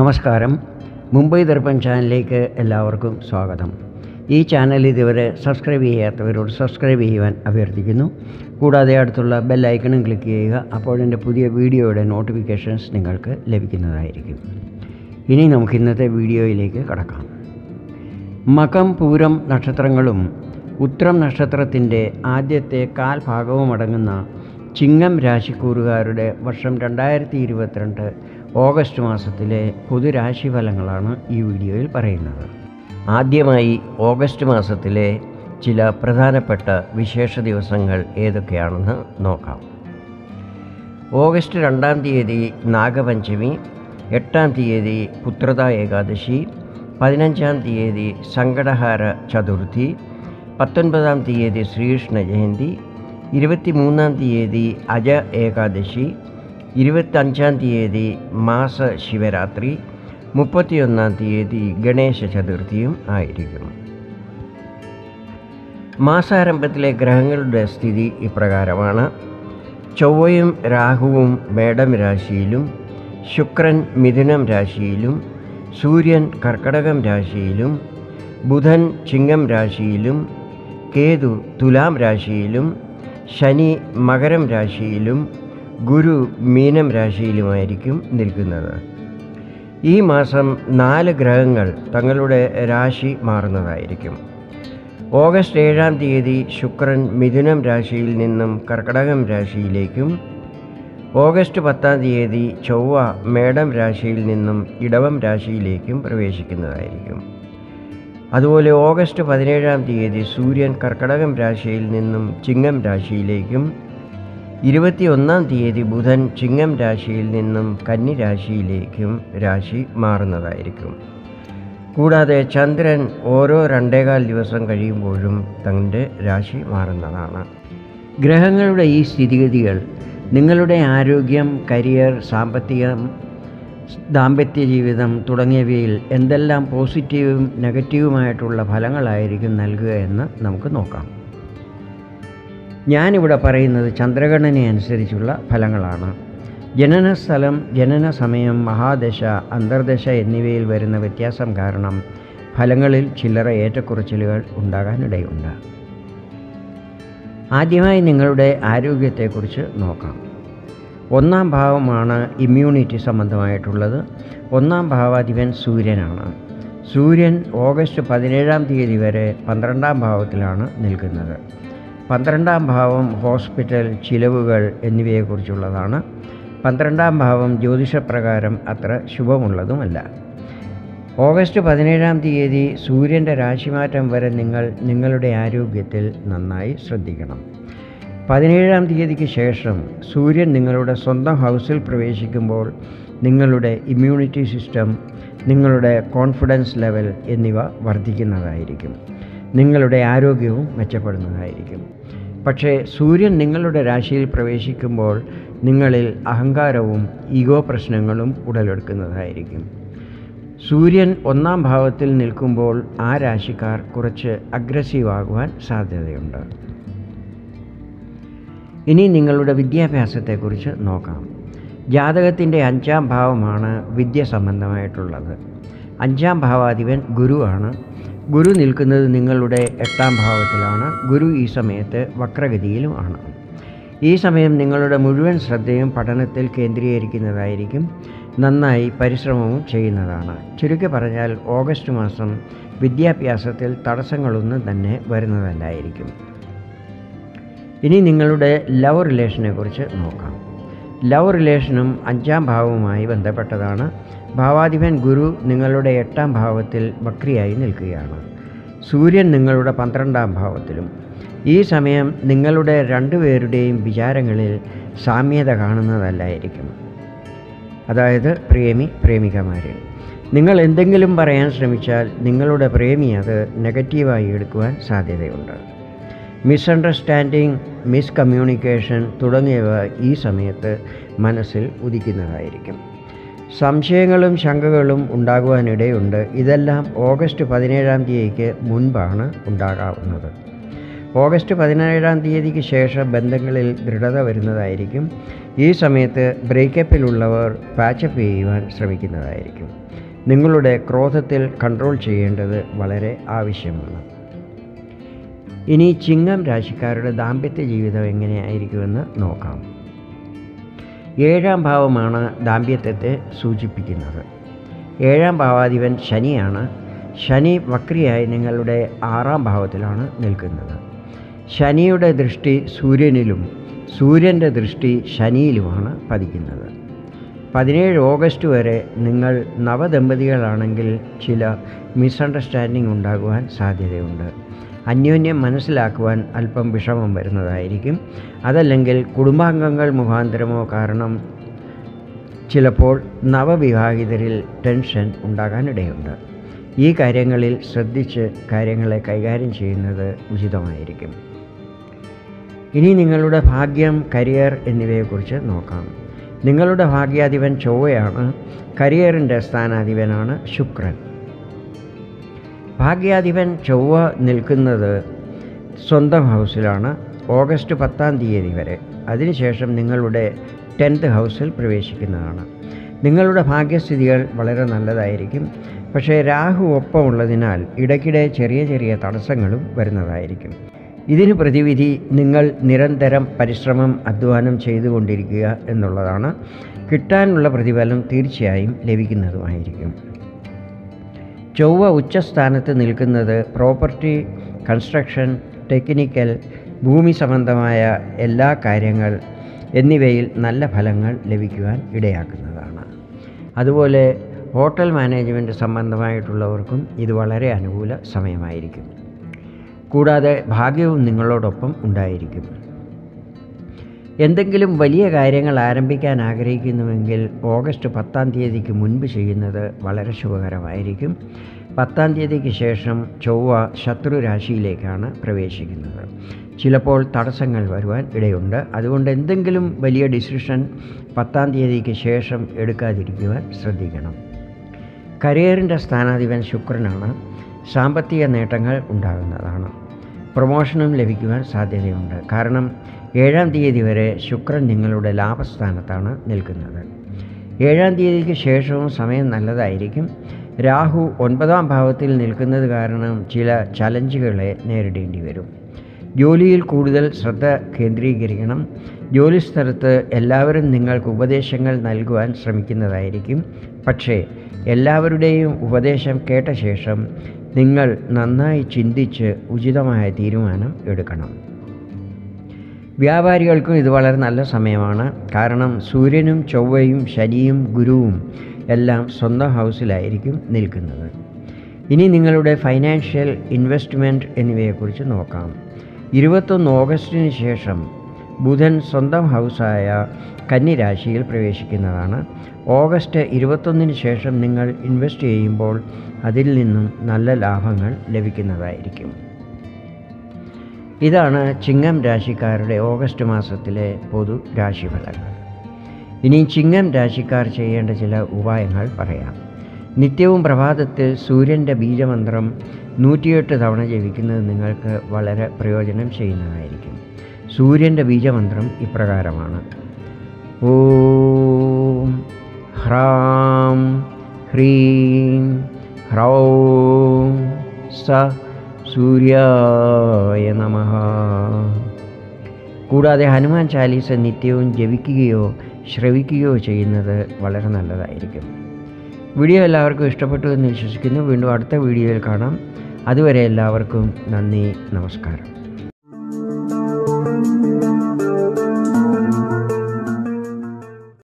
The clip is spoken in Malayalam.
നമസ്കാരം മുംബൈ ദർപ്പൺ ചാനലിലേക്ക് എല്ലാവർക്കും സ്വാഗതം ഈ ചാനൽ ഇതുവരെ സബ്സ്ക്രൈബ് ചെയ്യാത്തവരോട് സബ്സ്ക്രൈബ് ചെയ്യുവാൻ അഭ്യർത്ഥിക്കുന്നു കൂടാതെ അടുത്തുള്ള ബെൽ ഐക്കണും ക്ലിക്ക് ചെയ്യുക അപ്പോൾ എൻ്റെ പുതിയ വീഡിയോയുടെ നോട്ടിഫിക്കേഷൻസ് നിങ്ങൾക്ക് ലഭിക്കുന്നതായിരിക്കും ഇനി നമുക്ക് ഇന്നത്തെ വീഡിയോയിലേക്ക് കടക്കാം മകം പൂരം നക്ഷത്രങ്ങളും ഉത്രം നക്ഷത്രത്തിൻ്റെ ആദ്യത്തെ കാൽ ഭാഗവും അടങ്ങുന്ന ചിങ്ങം രാശിക്കൂറുകാരുടെ വർഷം രണ്ടായിരത്തി ഇരുപത്തിരണ്ട് ഓഗസ്റ്റ് മാസത്തിലെ പൊതുരാശിഫലങ്ങളാണ് ഈ വീഡിയോയിൽ പറയുന്നത് ആദ്യമായി ഓഗസ്റ്റ് മാസത്തിലെ ചില പ്രധാനപ്പെട്ട വിശേഷ ദിവസങ്ങൾ ഏതൊക്കെയാണെന്ന് നോക്കാം ഓഗസ്റ്റ് രണ്ടാം തീയതി നാഗപഞ്ചമി എട്ടാം തീയതി പുത്രത ഏകാദശി പതിനഞ്ചാം തീയതി സങ്കടഹാര ചതുർത്ഥി പത്തൊൻപതാം തീയതി ശ്രീകൃഷ്ണ ജയന്തി ഇരുപത്തിമൂന്നാം തീയതി അജ ഏകാദശി ഇരുപത്തഞ്ചാം തീയതി മാസ ശിവരാത്രി മുപ്പത്തിയൊന്നാം തീയതി ഗണേശ ചതുർത്ഥിയും ആയിരിക്കും മാസാരംഭത്തിലെ ഗ്രഹങ്ങളുടെ സ്ഥിതി ഇപ്രകാരമാണ് ചൊവ്വയും രാഹുവും മേടം രാശിയിലും ശുക്രൻ മിഥുനം രാശിയിലും സൂര്യൻ കർക്കടകം രാശിയിലും ബുധൻ ചിങ്ങം രാശിയിലും കേതു തുലാം രാശിയിലും ശനി മകരം രാശിയിലും ഗുരു മീനം രാശിയിലുമായിരിക്കും നിൽക്കുന്നത് ഈ മാസം നാല് ഗ്രഹങ്ങൾ തങ്ങളുടെ രാശി മാറുന്നതായിരിക്കും ഓഗസ്റ്റ് ഏഴാം തീയതി ശുക്രൻ മിഥുനം രാശിയിൽ നിന്നും കർക്കടകം രാശിയിലേക്കും ഓഗസ്റ്റ് പത്താം തീയതി ചൊവ്വ മേടം രാശിയിൽ നിന്നും ഇടവം രാശിയിലേക്കും പ്രവേശിക്കുന്നതായിരിക്കും അതുപോലെ ഓഗസ്റ്റ് പതിനേഴാം തീയതി സൂര്യൻ കർക്കടകം രാശിയിൽ നിന്നും ചിങ്ങം രാശിയിലേക്കും ഇരുപത്തിയൊന്നാം തീയതി ബുധൻ ചിങ്ങം രാശിയിൽ നിന്നും കന്നി രാശിയിലേക്കും രാശി മാറുന്നതായിരിക്കും കൂടാതെ ചന്ദ്രൻ ഓരോ രണ്ടേകാൽ ദിവസം കഴിയുമ്പോഴും തൻ്റെ രാശി മാറുന്നതാണ് ഗ്രഹങ്ങളുടെ ഈ സ്ഥിതിഗതികൾ നിങ്ങളുടെ ആരോഗ്യം കരിയർ സാമ്പത്തികം ദാമ്പത്യ ജീവിതം തുടങ്ങിയവയിൽ എന്തെല്ലാം പോസിറ്റീവും നെഗറ്റീവുമായിട്ടുള്ള ഫലങ്ങളായിരിക്കും നൽകുക എന്ന് നമുക്ക് നോക്കാം ഞാനിവിടെ പറയുന്നത് ചന്ദ്രഗണന അനുസരിച്ചുള്ള ഫലങ്ങളാണ് ജനനസ്ഥലം ജനന സമയം മഹാദശ അന്തർദശ എന്നിവയിൽ വരുന്ന വ്യത്യാസം കാരണം ഫലങ്ങളിൽ ചില്ലറ ഏറ്റക്കുറച്ചിലുകൾ ഉണ്ടാകാനിടയുണ്ട് ആദ്യമായി നിങ്ങളുടെ ആരോഗ്യത്തെക്കുറിച്ച് നോക്കാം ഒന്നാം ഭാവമാണ് ഇമ്മ്യൂണിറ്റി സംബന്ധമായിട്ടുള്ളത് ഒന്നാം ഭാവാധിപൻ സൂര്യനാണ് സൂര്യൻ ഓഗസ്റ്റ് പതിനേഴാം തീയതി വരെ പന്ത്രണ്ടാം ഭാവത്തിലാണ് നിൽക്കുന്നത് പന്ത്രണ്ടാം ഭാവം ഹോസ്പിറ്റൽ ചിലവുകൾ എന്നിവയെക്കുറിച്ചുള്ളതാണ് പന്ത്രണ്ടാം ഭാവം ജ്യോതിഷപ്രകാരം അത്ര ശുഭമുള്ളതുമല്ല ഓഗസ്റ്റ് പതിനേഴാം തീയതി സൂര്യൻ്റെ രാശിമാറ്റം വരെ നിങ്ങൾ നിങ്ങളുടെ ആരോഗ്യത്തിൽ നന്നായി ശ്രദ്ധിക്കണം പതിനേഴാം തീയതിക്ക് ശേഷം സൂര്യൻ നിങ്ങളുടെ സ്വന്തം ഹൗസിൽ പ്രവേശിക്കുമ്പോൾ നിങ്ങളുടെ ഇമ്മ്യൂണിറ്റി സിസ്റ്റം നിങ്ങളുടെ കോൺഫിഡൻസ് ലെവൽ എന്നിവ വർദ്ധിക്കുന്നതായിരിക്കും നിങ്ങളുടെ ആരോഗ്യവും മെച്ചപ്പെടുന്നതായിരിക്കും പക്ഷേ സൂര്യൻ നിങ്ങളുടെ രാശിയിൽ പ്രവേശിക്കുമ്പോൾ നിങ്ങളിൽ അഹങ്കാരവും ഈഗോ പ്രശ്നങ്ങളും ഉടലെടുക്കുന്നതായിരിക്കും സൂര്യൻ ഒന്നാം ഭാവത്തിൽ നിൽക്കുമ്പോൾ ആ രാശിക്കാർ കുറച്ച് അഗ്രസീവ് ആകുവാൻ സാധ്യതയുണ്ട് ഇനി നിങ്ങളുടെ വിദ്യാഭ്യാസത്തെക്കുറിച്ച് നോക്കാം ജാതകത്തിൻ്റെ അഞ്ചാം ഭാവമാണ് വിദ്യ സംബന്ധമായിട്ടുള്ളത് അഞ്ചാം ഭാവാധിപൻ ഗുരുവാണ് ഗുരു നിൽക്കുന്നത് നിങ്ങളുടെ എട്ടാം ഭാവത്തിലാണ് ഗുരു ഈ സമയത്ത് വക്രഗതിയിലുമാണ് ഈ സമയം നിങ്ങളുടെ മുഴുവൻ ശ്രദ്ധയും പഠനത്തിൽ കേന്ദ്രീകരിക്കുന്നതായിരിക്കും നന്നായി പരിശ്രമവും ചെയ്യുന്നതാണ് ചുരുക്കി പറഞ്ഞാൽ ഓഗസ്റ്റ് മാസം വിദ്യാഭ്യാസത്തിൽ തടസ്സങ്ങളൊന്നും തന്നെ വരുന്നതല്ലായിരിക്കും ഇനി നിങ്ങളുടെ ലവ് റിലേഷനെ കുറിച്ച് നോക്കാം ലവ് റിലേഷനും അഞ്ചാം ഭാവവുമായി ബന്ധപ്പെട്ടതാണ് ഭാവാധിപൻ ഗുരു നിങ്ങളുടെ എട്ടാം ഭാവത്തിൽ വക്രിയായി നിൽക്കുകയാണ് സൂര്യൻ നിങ്ങളുടെ പന്ത്രണ്ടാം ഭാവത്തിലും ഈ സമയം നിങ്ങളുടെ രണ്ടുപേരുടെയും വിചാരങ്ങളിൽ സാമ്യത കാണുന്നതല്ലായിരിക്കും അതായത് പ്രേമി പ്രേമികമാരിൽ നിങ്ങൾ എന്തെങ്കിലും പറയാൻ ശ്രമിച്ചാൽ നിങ്ങളുടെ പ്രേമി അത് നെഗറ്റീവായി എടുക്കുവാൻ സാധ്യതയുണ്ട് മിസ്അണ്ടർസ്റ്റാൻഡിങ് മിസ്കമ്മ്യൂണിക്കേഷൻ തുടങ്ങിയവ ഈ സമയത്ത് മനസ്സിൽ ഉദിക്കുന്നതായിരിക്കും സംശയങ്ങളും ശങ്കകളും ഉണ്ടാകുവാനിടയുണ്ട് ഇതെല്ലാം ഓഗസ്റ്റ് പതിനേഴാം തീയതിക്ക് മുൻപാണ് ഉണ്ടാകാവുന്നത് ഓഗസ്റ്റ് പതിനേഴാം തീയതിക്ക് ശേഷം ബന്ധങ്ങളിൽ ദൃഢത വരുന്നതായിരിക്കും ഈ സമയത്ത് ബ്രേക്കപ്പിലുള്ളവർ പാച്ചപ്പ് ചെയ്യുവാൻ ശ്രമിക്കുന്നതായിരിക്കും നിങ്ങളുടെ ക്രോധത്തിൽ കൺട്രോൾ ചെയ്യേണ്ടത് വളരെ ആവശ്യമാണ് ഇനി ചിങ്ങം രാശിക്കാരുടെ ദാമ്പത്യ ജീവിതം എങ്ങനെയായിരിക്കുമെന്ന് നോക്കാം ഏഴാം ഭാവമാണ് ദാമ്പത്യത്തെ സൂചിപ്പിക്കുന്നത് ഏഴാം ഭാവാധിപൻ ശനിയാണ് ശനി വക്രിയായി നിങ്ങളുടെ ആറാം ഭാവത്തിലാണ് നിൽക്കുന്നത് ശനിയുടെ ദൃഷ്ടി സൂര്യനിലും സൂര്യൻ്റെ ദൃഷ്ടി ശനിയിലുമാണ് പതിക്കുന്നത് പതിനേഴ് ഓഗസ്റ്റ് വരെ നിങ്ങൾ നവദമ്പതികളാണെങ്കിൽ ചില മിസ്അണ്ടർസ്റ്റാൻഡിംഗ് ഉണ്ടാകുവാൻ സാധ്യതയുണ്ട് അന്യോന്യം മനസ്സിലാക്കുവാൻ അല്പം വിഷമം വരുന്നതായിരിക്കും അതല്ലെങ്കിൽ കുടുംബാംഗങ്ങൾ മുഖാന്തരമോ കാരണം ചിലപ്പോൾ നവവിവാഹിതരിൽ ടെൻഷൻ ഉണ്ടാകാനിടയുണ്ട് ഈ കാര്യങ്ങളിൽ ശ്രദ്ധിച്ച് കാര്യങ്ങളെ കൈകാര്യം ചെയ്യുന്നത് ഉചിതമായിരിക്കും ഇനി നിങ്ങളുടെ ഭാഗ്യം കരിയർ എന്നിവയെക്കുറിച്ച് നോക്കാം നിങ്ങളുടെ ഭാഗ്യാധിപൻ ചൊവ്വയാണ് കരിയറിൻ്റെ സ്ഥാനാധിപനാണ് ശുക്രൻ ഭാഗ്യാധിപൻ ചൊവ്വ നിൽക്കുന്നത് സ്വന്തം ഹൗസിലാണ് ഓഗസ്റ്റ് പത്താം തീയതി വരെ അതിനുശേഷം നിങ്ങളുടെ ടെൻത്ത് ഹൗസിൽ പ്രവേശിക്കുന്നതാണ് നിങ്ങളുടെ ഭാഗ്യസ്ഥിതികൾ വളരെ നല്ലതായിരിക്കും പക്ഷേ രാഹു ഒപ്പമുള്ളതിനാൽ ഇടയ്ക്കിടെ ചെറിയ ചെറിയ തടസ്സങ്ങളും വരുന്നതായിരിക്കും ഇതിന് പ്രതിവിധി നിങ്ങൾ നിരന്തരം പരിശ്രമം അധ്വാനം ചെയ്തുകൊണ്ടിരിക്കുക എന്നുള്ളതാണ് കിട്ടാനുള്ള പ്രതിഫലം തീർച്ചയായും ലഭിക്കുന്നതുമായിരിക്കും ചൊവ്വ ഉച്ചസ്ഥാനത്ത് നിൽക്കുന്നത് പ്രോപ്പർട്ടി കൺസ്ട്രക്ഷൻ ടെക്നിക്കൽ ഭൂമി സംബന്ധമായ എല്ലാ കാര്യങ്ങൾ എന്നിവയിൽ നല്ല ഫലങ്ങൾ ലഭിക്കുവാൻ ഇടയാക്കുന്നതാണ് അതുപോലെ ഹോട്ടൽ മാനേജ്മെൻറ്റ് സംബന്ധമായിട്ടുള്ളവർക്കും ഇത് വളരെ അനുകൂല സമയമായിരിക്കും കൂടാതെ ഭാഗ്യവും നിങ്ങളോടൊപ്പം ഉണ്ടായിരിക്കും എന്തെങ്കിലും വലിയ കാര്യങ്ങൾ ആരംഭിക്കാൻ ആഗ്രഹിക്കുന്നുവെങ്കിൽ ഓഗസ്റ്റ് പത്താം തീയതിക്ക് മുൻപ് ചെയ്യുന്നത് വളരെ ശുഭകരമായിരിക്കും പത്താം തീയതിക്ക് ശേഷം ചൊവ്വ ശത്രു രാശിയിലേക്കാണ് പ്രവേശിക്കുന്നത് ചിലപ്പോൾ തടസ്സങ്ങൾ വരുവാൻ ഇടയുണ്ട് അതുകൊണ്ട് എന്തെങ്കിലും വലിയ ഡിസിഷൻ പത്താം തീയതിക്ക് ശേഷം എടുക്കാതിരിക്കുവാൻ ശ്രദ്ധിക്കണം കരിയറിൻ്റെ സ്ഥാനാധിപൻ ശുക്രനാണ് സാമ്പത്തിക നേട്ടങ്ങൾ ഉണ്ടാകുന്നതാണ് പ്രൊമോഷനും ലഭിക്കുവാൻ സാധ്യതയുണ്ട് കാരണം ഏഴാം തീയതി വരെ ശുക്രൻ നിങ്ങളുടെ ലാഭസ്ഥാനത്താണ് നിൽക്കുന്നത് ഏഴാം തീയതിക്ക് ശേഷവും സമയം നല്ലതായിരിക്കും രാഹു ഒൻപതാം ഭാവത്തിൽ നിൽക്കുന്നത് കാരണം ചില ചലഞ്ചുകളെ നേരിടേണ്ടി വരും ജോലിയിൽ കൂടുതൽ ശ്രദ്ധ കേന്ദ്രീകരിക്കണം ജോലിസ്ഥലത്ത് എല്ലാവരും നിങ്ങൾക്ക് ഉപദേശങ്ങൾ നൽകുവാൻ ശ്രമിക്കുന്നതായിരിക്കും പക്ഷേ എല്ലാവരുടെയും ഉപദേശം കേട്ട ശേഷം നിങ്ങൾ നന്നായി ചിന്തിച്ച് ഉചിതമായ തീരുമാനം എടുക്കണം വ്യാപാരികൾക്കും ഇത് വളരെ നല്ല സമയമാണ് കാരണം സൂര്യനും ചൊവ്വയും ശനിയും ഗുരുവും എല്ലാം സ്വന്തം ഹൗസിലായിരിക്കും നിൽക്കുന്നത് ഇനി നിങ്ങളുടെ ഫൈനാൻഷ്യൽ ഇൻവെസ്റ്റ്മെൻറ്റ് എന്നിവയെക്കുറിച്ച് നോക്കാം ഇരുപത്തൊന്ന് ഓഗസ്റ്റിന് ശേഷം ബുധൻ സ്വന്തം ഹൗസായ കന്നിരാശിയിൽ പ്രവേശിക്കുന്നതാണ് ഓഗസ്റ്റ് ഇരുപത്തൊന്നിന് ശേഷം നിങ്ങൾ ഇൻവെസ്റ്റ് ചെയ്യുമ്പോൾ അതിൽ നിന്നും നല്ല ലാഭങ്ങൾ ലഭിക്കുന്നതായിരിക്കും ഇതാണ് ചിങ്ങം രാശിക്കാരുടെ ഓഗസ്റ്റ് മാസത്തിലെ പൊതു രാശിഫലങ്ങൾ ഇനി ചിങ്ങം രാശിക്കാർ ചെയ്യേണ്ട ചില ഉപായങ്ങൾ പറയാം നിത്യവും പ്രഭാതത്തിൽ സൂര്യൻ്റെ ബീജമന്ത്രം നൂറ്റിയെട്ട് തവണ ജപിക്കുന്നത് നിങ്ങൾക്ക് വളരെ പ്രയോജനം ചെയ്യുന്നതായിരിക്കും സൂര്യൻ്റെ ബീജമന്ത്രം ഇപ്രകാരമാണ് ഓം ഹ്രാം ഹ്രീം ഹ്രൗം സ സൂര്യായ നമ കൂടാതെ ഹനുമാൻ ചാലീസ നിത്യവും ജപിക്കുകയോ ശ്രവിക്കുകയോ ചെയ്യുന്നത് വളരെ നല്ലതായിരിക്കും വീഡിയോ എല്ലാവർക്കും ഇഷ്ടപ്പെട്ടു എന്ന് വിശ്വസിക്കുന്നു വീണ്ടും അടുത്ത വീഡിയോയിൽ കാണാം അതുവരെ എല്ലാവർക്കും നന്ദി നമസ്കാരം